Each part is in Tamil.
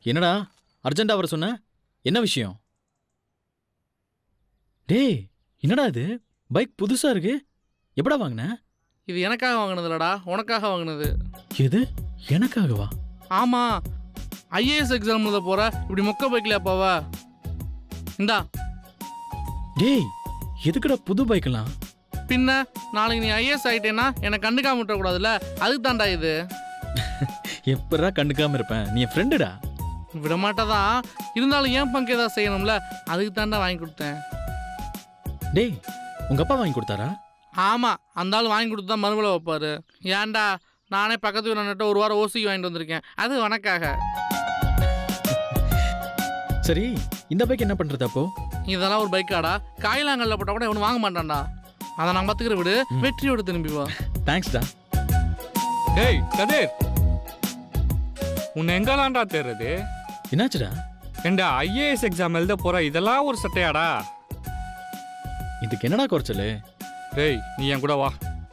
என்னடா அர்ஜென்ட்டா வர சொன்ன என்ன விஷயம் டேய் என்னடா இது பைக் புதுசா இருக்கு எப்படா வாங்கின இது எனக்காக வாங்கினது இல்லடா உனக்காக வாங்கினது எது எனக்காகவா ஆமா ஐஏஎஸ் எக்ஸாம் எழுத போற இப்படி மொக்க பைக்ல அப்பாவ இந்தா டேய் எதுக்குடா புது பைக்கெல்லாம் பின்ன நாளைக்கு நீ ஐஏஎஸ் ஆயிட்டேன்னா என்னை கண்டுக்காம விட்டுறக்கூடாதுல்ல அதுக்கு தான்டா இது எப்படா கண்டுக்காம இருப்பேன் நீ என் ஃப்ரெண்டுடா விட மாட்டதான் இருந்தாலும் ஏன் பங்கு ஏதாவது செய்யணும்ல அதுக்கு தான்டா வாங்கி கொடுத்தேன் டேய் உங்க அப்பா வாங்கி கொடுத்தாரா ஆமா அந்த ஆள் வாங்கி கொடுத்து தான் மறுபடியும் வைப்பாரு ஏன்டா நானே பக்கத்து வீட்டில் நட்டு ஒரு வாரம் ஓசிக்கு வாங்கிட்டு வந்திருக்கேன் அது உனக்காக சரி இந்த பைக் என்ன பண்றது அப்போ இதெல்லாம் ஒரு பைக்காடா காயிலாங்கல்ல போட்டால் கூட இவனு வாங்க மாட்டான்டா அதை நான் பார்த்துக்கிற விடு வெற்றியோட திரும்பி வா தேங்க்ஸ்டா டேய் கதிர் உன்னை எங்கெல்லாம்டா தேர்றது என்னாச்சுடா ஏண்டா ஐஏஎஸ் எக்ஸாம் எழுத போற இதெல்லாம் ஒரு சட்டையாடா இதுக்கு என்னடா குறைச்சலு டேய் நீ என் கூட வா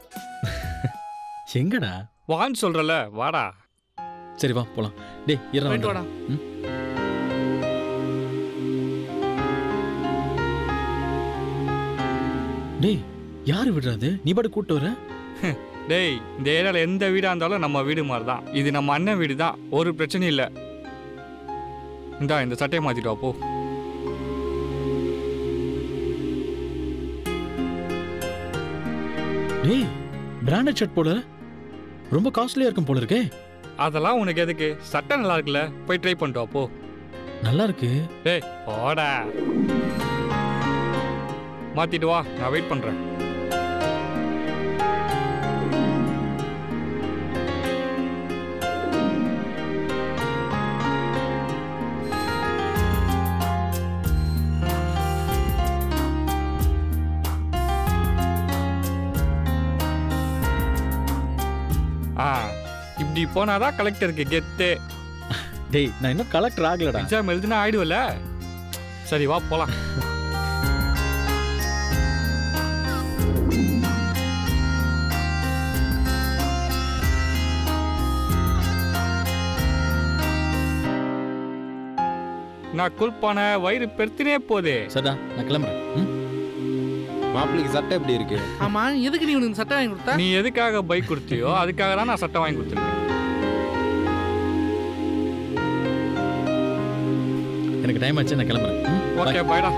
எங்கடா வான்னு சொல்றல வாடா சரி வா போலாம் டேய் இரா போயிட்டு வாடா டேய் யாரு விடுறது நீ பாட்டு கூட்டு வர டேய் இந்த ஏரியால எந்த வீடா இருந்தாலும் நம்ம வீடு மாதிரி தான் இது நம்ம அண்ணன் வீடு தான் ஒரு பிரச்சனையும் இல்லை இந்தா இந்த சட்டையை மாத்திட்டு வா போ டேய் பிராண்டட் ஷர்ட் போல ரொம்ப காஸ்ட்லியா இருக்கும் போல இருக்கே அதெல்லாம் உனக்கு எதுக்கு சட்டை நல்லா இருக்குல்ல போய் ட்ரை பண்ணிட்டு வா போ நல்லா இருக்கு டேய் போடா மாத்திட்டு வா நான் வெயிட் பண்றேன் ஆ இப்படி போனாதான் கலெக்டருக்கு கெத்து டேய் நான் இன்னும் கலெக்டர் ஆகலடா எக்ஸாம் எழுதுனா ஆயிடுவல சரி வா போலாம் நான் குல்பான வயிறு பெருத்தினே போதே சரிடா நான் கிளம்புறேன் ம்? மாப்பிள்ளைக்கு சட்டை எப்படி இருக்கு ஆமா எதுக்கு நீ உனக்கு சட்டை வாங்கி கொடுத்த நீ எதுக்காக பைக் கொடுத்தியோ அதுக்காக தான் நான் சட்டை வாங்கி கொடுத்துருக்கேன் எனக்கு டைம் ஆச்சு நான் கிளம்புறேன் ம்? Bye. ஓகே பாய்டா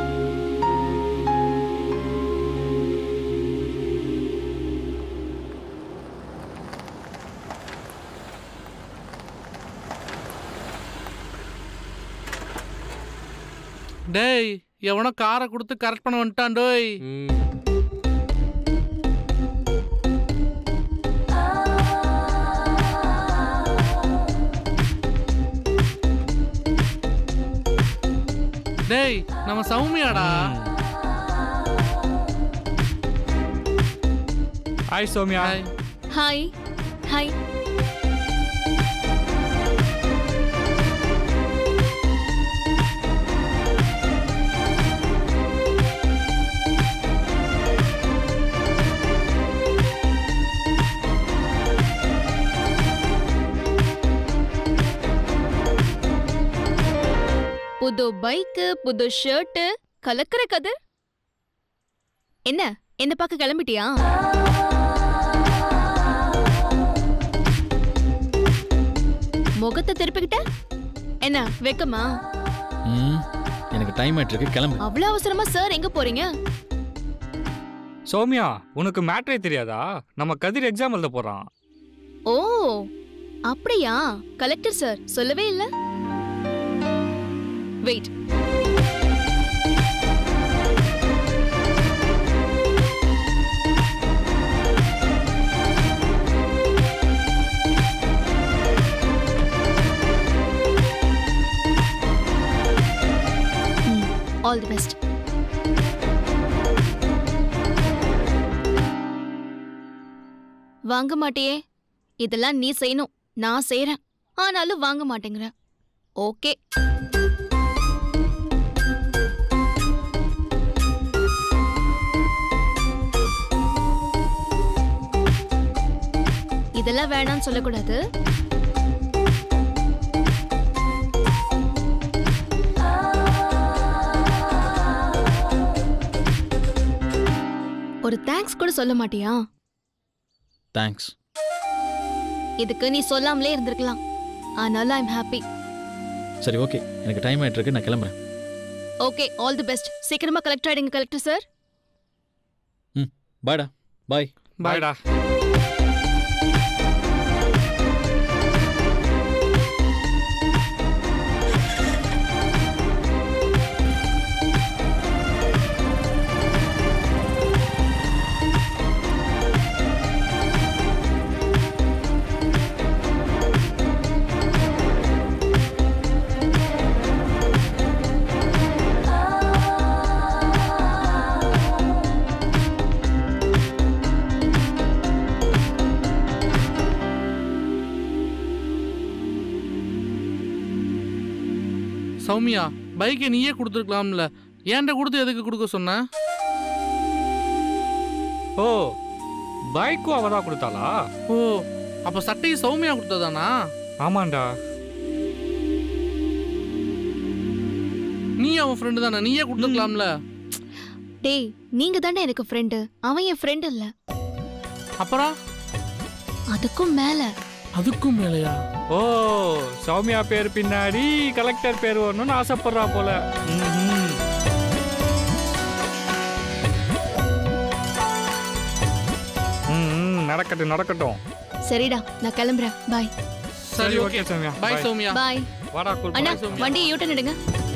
டேய் எவனோ காரை கொடுத்து கரெக்ட் பண்ண வந்துட்டான் டோய் டேய் நம்ம சௌமியாடா ஹாய் சோமியா டேய், ஹாய் ஹாய் புது பைக்கு புது ஷர்ட் கலக்கிற கதிர் என்ன என்ன பார்க்க கிளம்பிட்டியா முகத்தை திருப்பிக்கிட்ட என்ன வெக்கமா ம் எனக்கு டைம் ஆயிட்டு இருக்கு கிளம்பு அவ்வளவு அவசரமா சார் எங்க போறீங்க சௌமியா உனக்கு மேட்ரே தெரியாதா நம்ம கதிர் எக்ஸாம் எழுத போறான் ஓ அப்படியா கலெக்டர் சார் சொல்லவே இல்ல வெயிட் ஆல் தி பெஸ்ட் வாங்க மாட்டியே இதெல்லாம் நீ செய்யணும் நான் செய்றேன் ஆனாலும் வாங்க மாட்டேங்கிற ஓகே இதெல்லாம் வேணாம்னு சொல்லக்கூடாது ஒரு தேங்க்ஸ் கூட சொல்ல மாட்டியா தேங்க்ஸ் இதுக்கு நீ சொல்லாமலே இருந்திருக்கலாம் ஆனாலும் ஐம் ஹாப்பி சரி ஓகே எனக்கு டைம் ஆயிட்டு இருக்கு நான் கிளம்புறேன் ஓகே ஆல் தி பெஸ்ட் சீக்கிரமா கலெக்டர் ஆயிடுங்க கலெக்டர் சார் பாய்டா பாய் பாய்டா சௌமியா பைக்கை நீயே கொடுத்துருக்கலாம்ல ஏன்டா கொடுத்து எதுக்கு கொடுக்க சொன்ன ஓ பைக்கும் அவ தான் கொடுத்தாளா ஓ அப்ப சட்டையை சௌமியா கொடுத்ததானா ஆமாண்டா நீ அவன் ஃப்ரெண்டு தானே நீயே கொடுத்துருக்கலாம்ல டேய் நீங்க தானே எனக்கு ஃப்ரெண்டு அவன் என் ஃப்ரெண்ட் இல்ல அப்புறம் அதுக்கும் மேல அதுக்கும் மேலையா ஓ சௌமியா பேர் பின்னாடி கலெக்டர் பேர் வரணும்னு ஆசைப்படுறா போல ம்ஹும். ம், ம், நடக்கட்டும் நடக்கட்டும் சரிடா நான் கிளம்புறேன் பாய் சரி okay Soumya bye bye. Soumya bye வாடா கூல் அண்ணா சௌமியா. வண்டியை யூட்டன் எடுங்க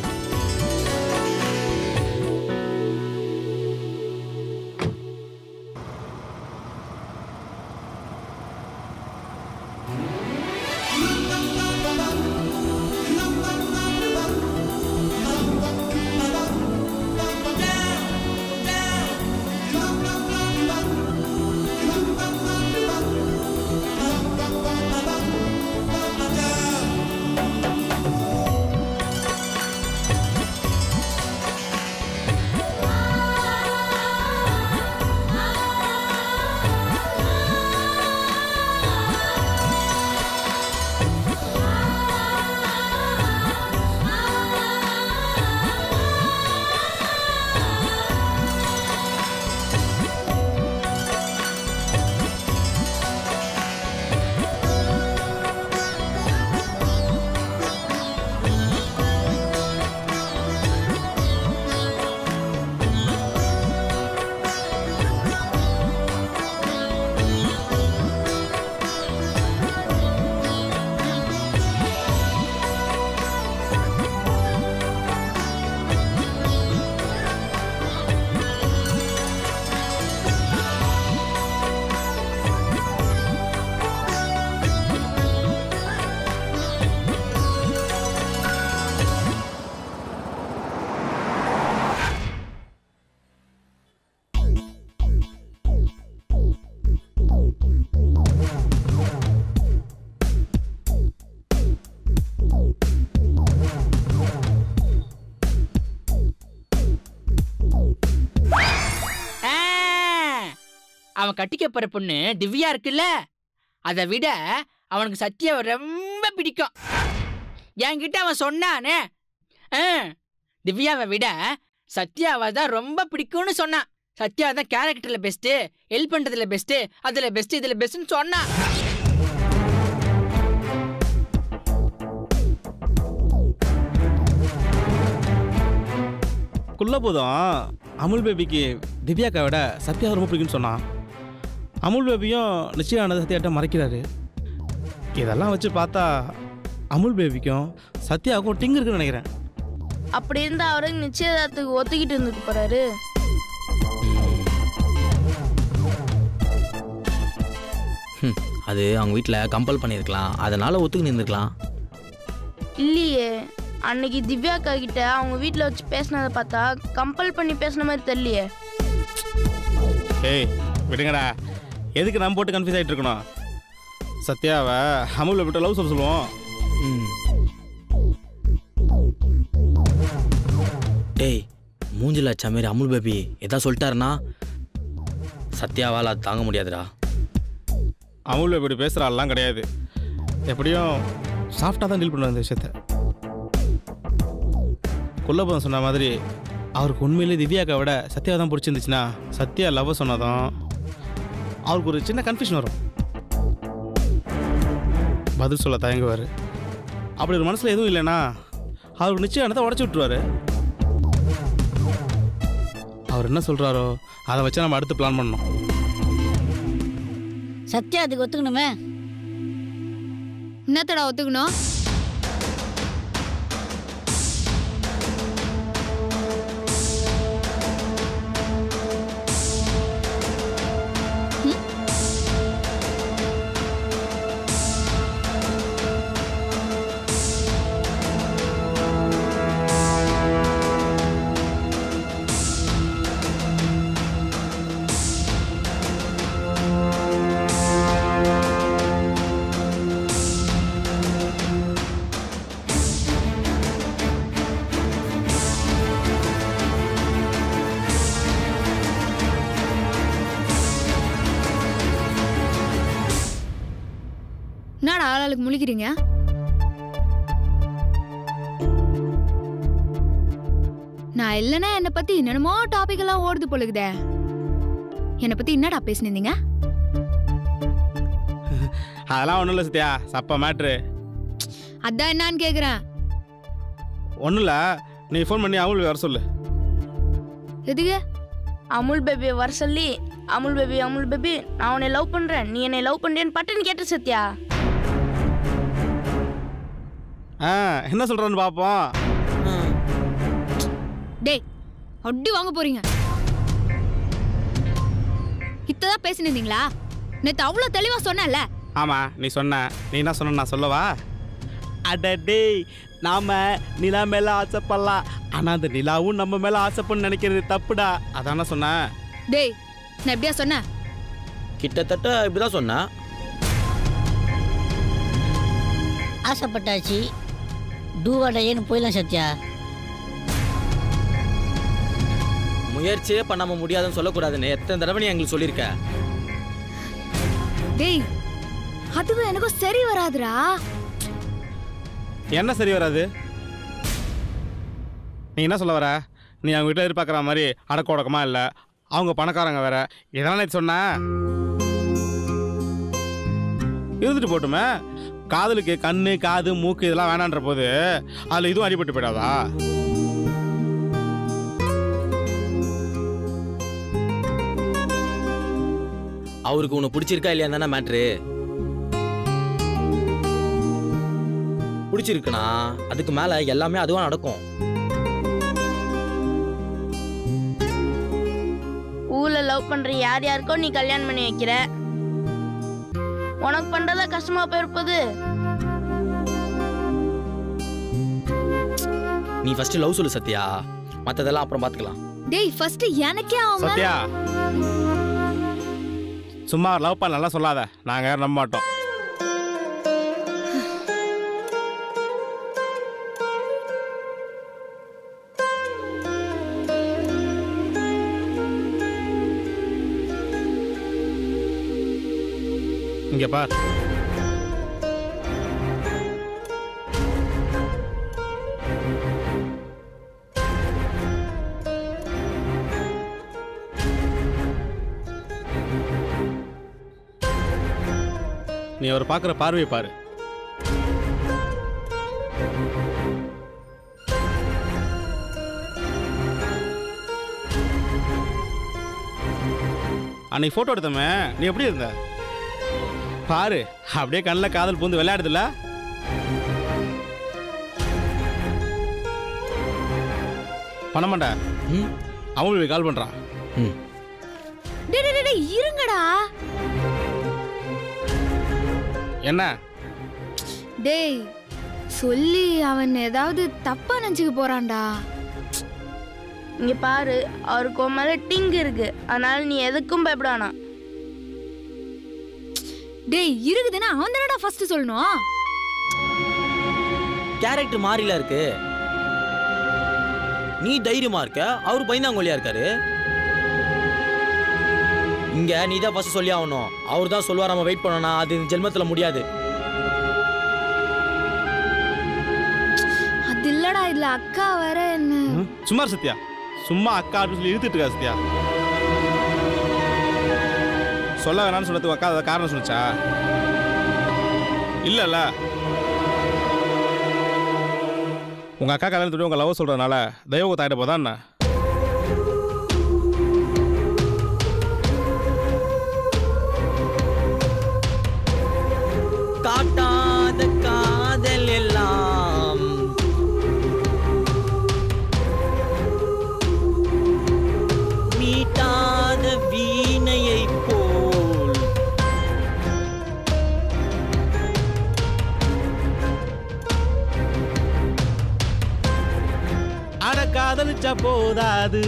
ஆ, அவன் கட்டிக்க போற பொண்ணு திவ்யா இருக்குல்ல அதை விட அவனுக்கு சத்யாவை ரொம்ப பிடிக்கும் என்கிட்ட அவன் சொன்னானே ஆ, திவ்யாவை விட சத்யாவை தான் ரொம்ப பிடிக்கும்னு சொன்னான் சத்யா தான் கேரக்டர்ல பெஸ்ட்டு ஹெல்ப் பண்றதுல பெஸ்ட்டு அதுல பெஸ்ட் இதுல பெஸ்ட்னு சொன்னான் குள்ள போதும் அமுல் பேபிக்கு திவ்யாக்கா விட சத்யா ரொம்ப பிடிக்குன்னு சொன்னான் அமுல் பேபியும் நிச்சயானது சத்யாட்ட மறைக்கிறாரு இதெல்லாம் வச்சு பார்த்தா அமுல் பேபிக்கும் சத்யாவுக்கும் டிங் இருக்குன்னு நினைக்கிறேன் அப்படி இருந்தா அவரு நிச்சயதார்த்தத்துக்கு ஒத்துக்கிட்டு இருந்துட்டு போறாரு அது அவங்க வீட்டில் கம்பல் பண்ணியிருக்கலாம் அதனால ஒத்துக்கு நின்றுக்கலாம் இல்லையே அன்னைக்கு திவ்யாக்கா கிட்ட அவங்க வீட்ல வச்சு பேசினதை பார்த்தா கம்பல் பண்ணி பேசின மாதிரி தெரியலையே ஏய் விடுங்கடா எதுக்கு நம்ம போட்டு கன்ஃபியூஸ் ஆகிட்டு இருக்கணும் சத்யாவை அமுல் பேபிட்ட லவ் சொல்ல சொல்லுவோம் ம் டேய் மூஞ்சில அச்சா மாரி அமுல் பேபி எதா சொல்லிட்டாருன்னா சத்யாவால் அது தாங்க முடியாதுடா அமுல் பேபி பேசுகிற ஆள்லாம் கிடையாது எப்படியும் சாஃப்டாக தான் டீல் பண்ணுவாங்க இந்த விஷயத்த குள்ளப்பன் சொன்ன மாதிரி அவருக்கு உண்மையிலே திவ்யாக்கை விட சத்யாவை தான் பிடிச்சிருந்துச்சுன்னா சத்யா லவ் சொன்னதும் அவருக்கு ஒரு சின்ன கன்ஃபியூஷன் வரும் பதில் சொல்ல தயங்குவார் அப்படி ஒரு மனசில் எதுவும் இல்லைன்னா அவருக்கு நிச்சயமானதை உடச்சி விட்ருவாரு அவர் என்ன சொல்கிறாரோ அதை வச்சு நம்ம அடுத்து பிளான் பண்ணணும் சத்யா அதுக்கு ஒத்துக்கணுமே என்னத்தடா ஒத்துக்கணும் என்னடா ஆளாளுக்கு முழிக்கிறீங்க நான் இல்லைன்னா என்னை பத்தி என்னென்னமோ டாபிக் எல்லாம் ஓடுது பொழுகுதே என்னை பத்தி என்னடா பேசினீங்க அதெல்லாம் ஒன்றும் இல்லை சத்யா சப்ப மேட்ரு அதான் என்னன்னு கேக்குறேன் ஒன்றும் இல்லை நீ ஃபோன் பண்ணி அவங்களுக்கு வர சொல்லு எதுக்கு அமுல் பேபி வர சொல்லி அமுல் பேபி அமுல் பேபி நான் உன்னை லவ் பண்றேன் நீ என்னை லவ் பண்றேன்னு பட்டுன்னு கேட்ட சத்யா ஆ என்ன சொல்கிறேன்னு பார்ப்போம் டேய் அடி வாங்க போறீங்க இத்ததான் பேசினீங்களா நேத்து அவ்வளவு தெளிவா சொன்னேன்ல ஆமாம் நீ சொன்ன நீ என்ன சொன்ன நான் சொல்லவா அடடே நாம நிலா மேல ஆசைப்படலாம் ஆனா அந்த நிலாவும் நம்ம மேல ஆசைப்படணும்னு நினைக்கிறது தப்புடா அதான சொன்னேன் டேய் நான் எப்படியா சொன்னேன் கிட்டத்தட்ட இப்படிதான் சொன்னேன் ஆசைப்பட்டாச்சு டூவாடையேன்னு போயிடலாம் சத்யா முயற்சியே பண்ணாம முடியாதுன்னு சொல்லக்கூடாதுன்னு எத்தனை தடவை நீ எங்களுக்கு சொல்லியிருக்க டேய் அதுவும் எனக்கும் சரி வராதுடா என்ன சரி வராது நீ என்ன சொல்ல வர நீ அவங்க வீட்டில் எதிர்பார்க்குற மாதிரி அடக்க உடக்கமா இல்லை அவங்க பணக்காரங்க வேற இதெல்லாம் நேற்று சொன்ன இருந்துட்டு போட்டுமே காதலுக்கு கண்ணு காது மூக்கு இதெல்லாம் வேணான்ற போது அதில் இதுவும் அடிபட்டு போயிடாதா அவருக்கு உன்னை பிடிச்சிருக்கா இல்லையா தானே மேட்ரு பிடிச்சிருக்குன்னா அதுக்கு மேல எல்லாமே அதுவா நடக்கும் ஊர்ல லவ் பண்ற யார் யாருக்கோ நீ கல்யாணம் பண்ணி வைக்கிற உனக்கு பண்றதா கஷ்டமா போயிருப்பது நீ ஃபர்ஸ்ட் லவ் சொல்லு சத்யா மத்ததெல்லாம் அப்புறம் பாத்துக்கலாம் டேய் ஃபர்ஸ்ட் எனக்கே அவங்க சத்யா சும்மா லவ் பண்ணலாம் சொல்லாத நாங்கள் யாரும் நம்ப மாட்டோம் இங்க பார் நீ அவர் பார்க்குற பார்வையை பாரு அன்னைக்கு ஃபோட்டோ எடுத்தமே நீ எப்படி இருந்த பாரு அப்படியே கண்ணில் காதல் பூந்து விளையாடுதுல்ல பண்ண மாட்டேன் ம் அவங்களுக்கு கால் பண்ணுறான் ம் டேய் டேய், டேய் டேய், இருங்கடா என்ன டேய் சொல்லி அவன் ஏதாவது தப்பா நினைச்சுக்க போறான்டா இங்க பாரு அவருக்கு உன் மேல டிங் இருக்கு அதனால நீ எதுக்கும் பயப்படானா டேய் இருக்குதுன்னா அவன் தானடா ஃபர்ஸ்ட் சொல்லணும் கேரக்டர் மாறில இருக்கு நீ தைரியமா இருக்க அவர் பயந்தாங்கொல்லியா இருக்காரு இங்க நீ தான் ஃபர்ஸ்ட் சொல்லி ஆகணும் அவர் தான் சொல்லுவார் நம்ம வெயிட் பண்ணனா அது இந்த ஜென்மத்துல முடியாது அது இல்லடா இதுல அக்கா வேற என்ன ம், சும்மா இரு சத்யா சும்மா அக்கா அப்படின்னு சொல்லி இழுத்துட்டு இருக்கா சத்யா சொல்ல வேணாம்னு சொன்னதுக்கு அக்கா அதை காரணம் சொன்னுச்சா இல்லைல்ல உங்கள் அக்கா கல்யாணம் சொல்லி உங்கள் லவ் சொல்கிறதுனால தெய்வ தாயிட்ட போதா என்ன காட்டாத காதல் எல்லாம் மீட்டாத வீணையை போல் அட காதலிச்சா போதாது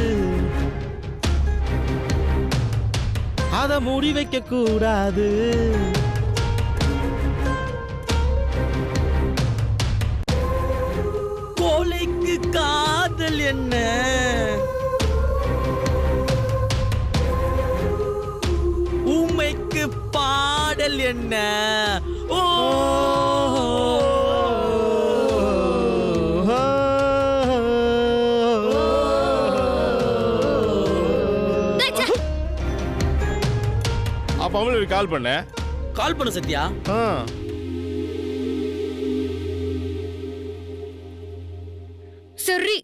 அதை மூடி வைக்க கூடாது கோலைக்கு காதல் என்ன ஊமைக்கு பாடல் என்ன ஓ அப்போ அவங்களுக்கு கால் பண்ணேன் கால் பண்ணு சத்யா ஆ சரி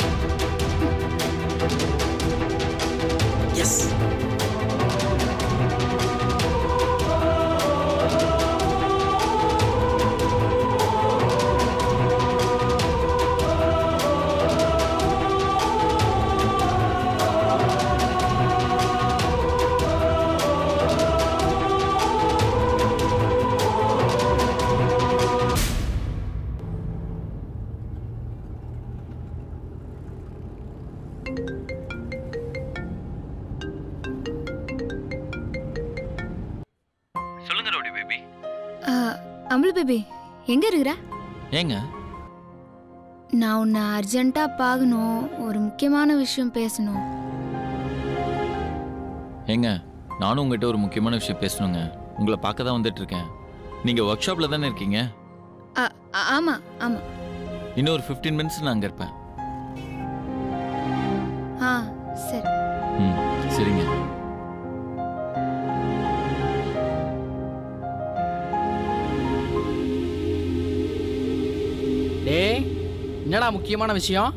எஸ் சொல்லுங்க ரவுடி பேபி ஆ, அமுல் பேபி எங்க இருக்கிற ஏங்க நான் உன்னை அர்ஜென்ட்டா பார்க்கணும் ஒரு முக்கியமான விஷயம் பேசணும் ஏங்க நானும் உங்ககிட்ட ஒரு முக்கியமான விஷயம் பேசணுங்க உங்களை பார்க்க தான் வந்துட்டு இருக்கேன் நீங்க ஒர்க் ஷாப்ல தானே இருக்கீங்க ஆ, ஆ, ஆமா ஆமா இன்னும் ஒரு ஃபிஃப்டீன் மினிட்ஸ் நான் அங்கே இருப்பேன் ஆ சரி ம் சரிங்க டேய் என்னடா முக்கியமான விஷயம்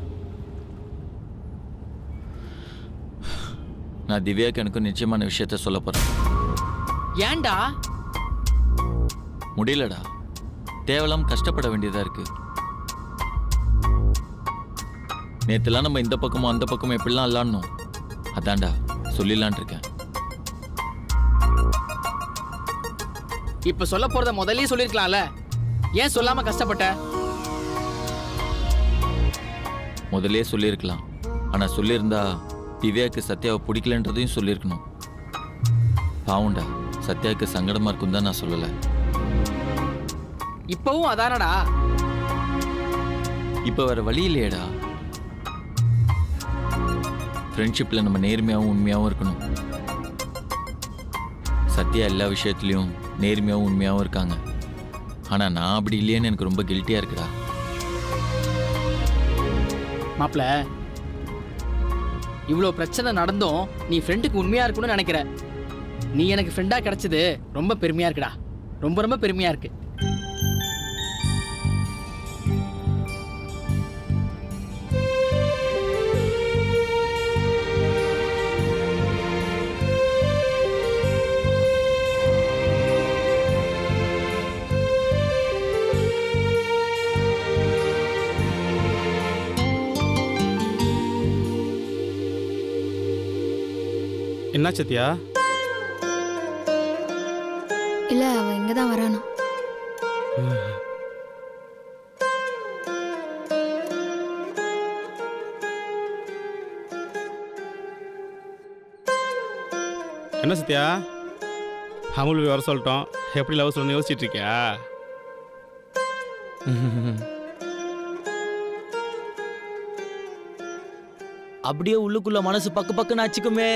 நான் திவ்யாக்கு எனக்கு நிச்சயமான விஷயத்த சொல்ல போறேன் ஏன்டா முடியலடா தேவலாம் கஷ்டப்பட வேண்டியதா இருக்கு நேத்துலாம் நம்ம இந்த பக்கமும் அந்த பக்கமும் எப்படிலாம் விளாடணும் அதான்டா சொல்லிடலான் இருக்கேன் இப்ப சொல்ல போறத முதல்லயே சொல்லிருக்கலாம்ல ஏன் சொல்லாம கஷ்டப்பட்ட முதல்லயே சொல்லியிருக்கலாம் ஆனா சொல்லியிருந்தா திவ்யாவுக்கு சத்யாவை பிடிக்கலன்றதையும் சொல்லியிருக்கணும் பாவுண்டா சத்யாவுக்கு சங்கடமா இருக்கும் தான் நான் சொல்லலை இப்பவும் அதானடா இப்போ வேற வழி இல்லையேடா ஃப்ரெண்ட்ஷிப்பில் நம்ம நேர்மையாகவும் உண்மையாகவும் இருக்கணும் சத்யா எல்லா விஷயத்துலையும் நேர்மையாகவும் உண்மையாகவும் இருக்காங்க ஆனால் நான் அப்படி இல்லையேன்னு எனக்கு ரொம்ப கில்ட்டியாக இருக்குடா மாப்ள இவ்வளோ பிரச்சனை நடந்தும் நீ ஃப்ரெண்டுக்கு உண்மையா இருக்கணும்னு நினைக்கிற நீ எனக்கு ஃப்ரெண்டா கிடைச்சது ரொம்ப பெருமையா இருக்குடா ரொம்ப ரொம்ப பெருமையா இருக்கு என்ன சத்யா இல்ல அவ இங்க தான் வரானா என்ன சத்யா அமுல் வர சொல்லிட்டோம் எப்படி லவ் சொல்லணும் யோசிச்சுட்டு இருக்கியா அப்படியே உள்ளுக்குள்ள மனசு பக்கு பக்குன்னு ஆச்சுக்குமே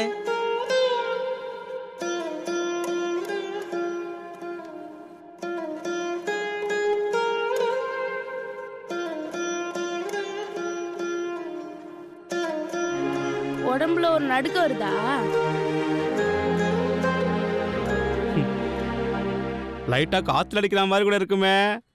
உடம்புல ஒரு நடுக்க வருதா லைட்டாக காற்றுல அடிக்கிற மாதிரி கூட இருக்குமே